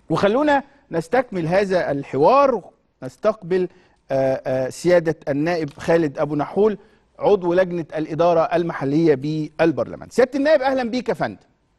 وخلونا نستكمل هذا الحوار نستقبل آه، آه، سيادة النائب خالد أبو نحول عضو لجنة الإدارة المحلية بالبرلمان سيادة النائب أهلا بيك يا فندم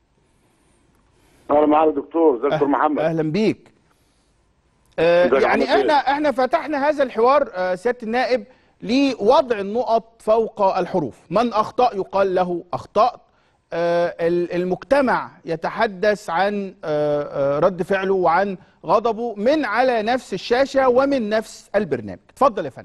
اهلا معالي الدكتور زي الدكتور محمد أهلا بيك آه، ازيك يا يعني محمد احنا احنا فتحنا هذا الحوار آه، سيادة النائب لوضع النقط فوق الحروف من أخطأ يقال له أخطأت آه، ال- المجتمع يتحدث عن آه، آه، رد فعله وعن غضبه من على نفس الشاشة ومن نفس البرنامج اتفضل يا فندم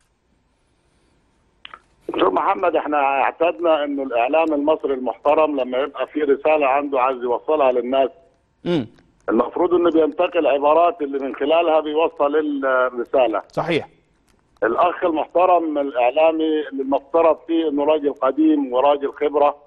دكتور محمد احنا اعتدنا انه الاعلام المصري المحترم لما يبقى في رساله عنده عايز يوصلها للناس امم المفروض انه بينتقي العبارات اللي من خلالها بيوصل الرساله صحيح الاخ المحترم الاعلامي اللي المفترض فيه انه راجل قديم وراجل خبره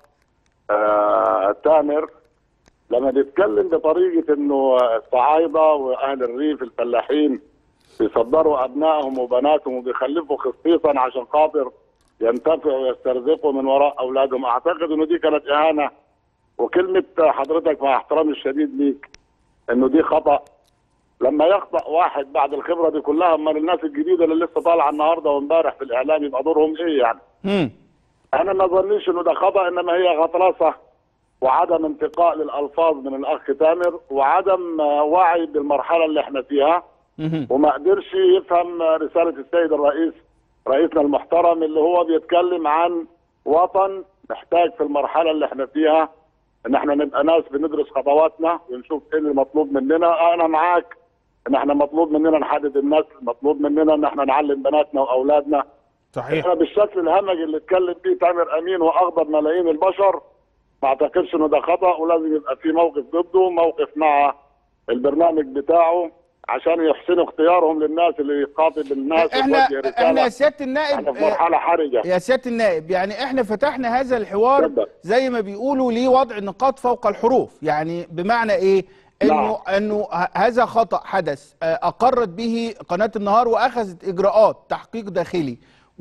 آه تامر لما بيتكلم بطريقه انه الصعايده واهل الريف الفلاحين بيصدروا ابنائهم وبناتهم وبيخلفوا خصيصا عشان خاطر ينتفعوا ويسترزقوا من وراء اولادهم اعتقد انه دي كانت اهانه وكلمه حضرتك مع احترامي الشديد ليك انه دي خطا لما يخطا واحد بعد الخبره دي كلها امال الناس الجديده اللي لسه طالعه النهارده وامبارح في الاعلام يبقى دورهم ايه يعني؟ امم انا ما ظنيش انه ده خطا انما هي غطرسه وعدم انتقاء للالفاظ من الاخ تامر وعدم آه، وعي بالمرحله اللي احنا فيها مهم. وما قدرش يفهم رساله السيد الرئيس رئيسنا المحترم اللي هو بيتكلم عن وطن محتاج في المرحله اللي احنا فيها ان احنا نبقى ناس بندرس خطواتنا ونشوف ايه اللي مطلوب مننا انا معاك ان احنا مطلوب مننا نحدد النسل مطلوب مننا ان احنا نعلم بناتنا واولادنا صحيح احنا بالشكل الهمجي اللي اتكلم فيه تامر امين واغضب ملايين البشر ما اعتقدش انه ده خطا ولازم يبقى في موقف ضده موقف مع البرنامج بتاعه عشان يحسنوا اختيارهم للناس اللي يخاطب الناس احنا ويوجه احنا يا رساله سيادة النائب احنا في آه، مرحله حرجه يا سيادة النائب يعني احنا فتحنا هذا الحوار اتفضل. زي ما بيقولوا لوضع النقاط فوق الحروف يعني بمعنى ايه انه انه ه- هذا خطأ حدث آه، اقرت به قناة النهار واخذت اجراءات تحقيق داخلي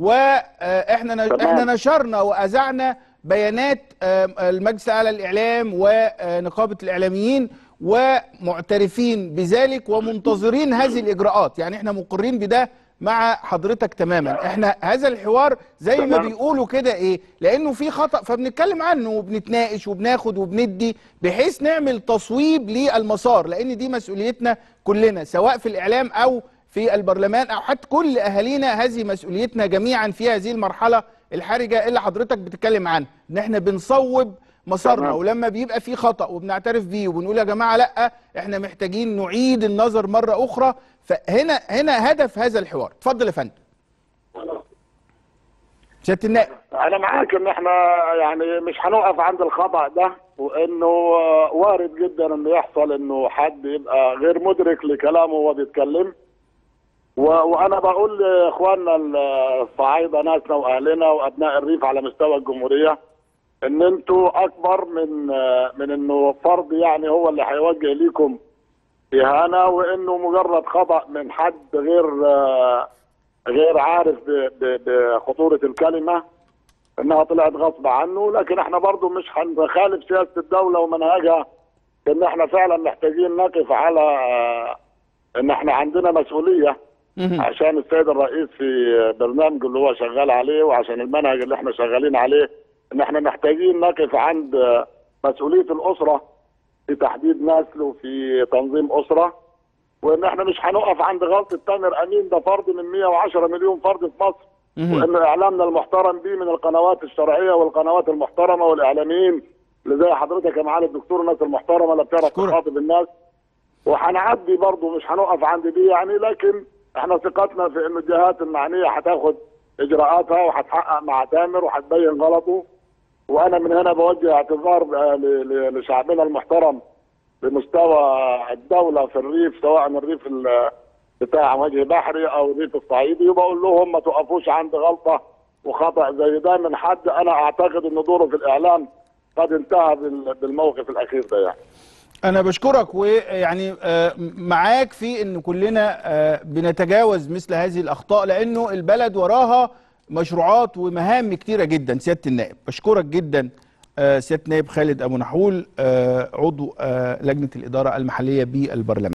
واحنا تمام. احنا نشرنا واذعنا بيانات آه، المجلس الاعلى للاعلام ونقابة الاعلاميين ومعترفين بذلك ومنتظرين هذه الاجراءات يعني احنا مقرين بده مع حضرتك تماما احنا هذا الحوار زي ما تمام. بيقولوا كده ايه لانه في خطأ فبنتكلم عنه وبنتناقش وبناخد وبندي بحيث نعمل تصويب للمسار لان دي مسؤوليتنا كلنا سواء في الاعلام او في البرلمان او حتى كل اهالينا هذه مسؤوليتنا جميعا في هذه المرحله الحرجه اللي حضرتك بتتكلم عنها ان احنا بنصوب مسارنا تمام. ولما بيبقى في خطأ وبنعترف بيه وبنقول يا جماعه لا احنا محتاجين نعيد النظر مره اخرى فهنا هنا هدف هذا الحوار اتفضل يا فندم سياده النائب انا معاك ان احنا يعني مش هنقف عند الخطا ده وانه آه، وارد جدا انه يحصل انه حد يبقى غير مدرك لكلامه وهو بيتكلم و- وانا بقول لاخواننا ال- الصعايده ناسنا واهلنا وابناء الريف على مستوى الجمهوريه ان انتوا اكبر من آه، من انه فرد يعني هو اللي هيوجه ليكم اهانه وانه مجرد خطا من حد غير آه، غير عارف ب- ب- بخطوره الكلمه انها طلعت غصب عنه لكن احنا برضو مش هنخالف سياسه الدوله ومنهجها ان احنا فعلا محتاجين نقف على آه، ان احنا عندنا مسؤوليه مهم. عشان السيد الرئيس في برنامجه اللي هو شغال عليه وعشان المنهج اللي احنا شغالين عليه ان احنا محتاجين نقف عند آه، مسؤوليه الاسره في تحديد نسل وفي تنظيم اسره وان احنا مش هنقف عند غلطه تامر امين ده فرد من 110 مليون فرد في مصر مهم. وان اعلامنا المحترم بيه من القنوات الشرعيه والقنوات المحترمه والاعلاميين اللي زي حضرتك يا معالي الدكتور الناس المحترمه اللي بتعرف أشكرك. تخاطب الناس وهنعدي برضه مش هنقف عند دي يعني لكن احنا ثقتنا في انه الجهات المعنيه هتاخد اجراءاتها وهتحقق مع تامر وهتبين غلطه وانا من هنا بوجه اعتذار آه، ل- ل- لشعبنا المحترم بمستوى الدوله في الريف سواء الريف ال- بتاع وجه بحري او الريف الصعيدي وبقول لهم ما توقفوش عند غلطه وخطا زي ده من حد انا اعتقد ان دوره في الاعلام قد انتهى بال- بالموقف الاخير ده يعني انا بشكرك ويعني آه، معاك في ان كلنا آه، بنتجاوز مثل هذه الاخطاء لانه البلد وراها مشروعات ومهام كتيره جدا سياده النائب بشكرك جدا آه، سياده النائب خالد ابو نحول آه، عضو آه، لجنه الاداره المحليه بالبرلمان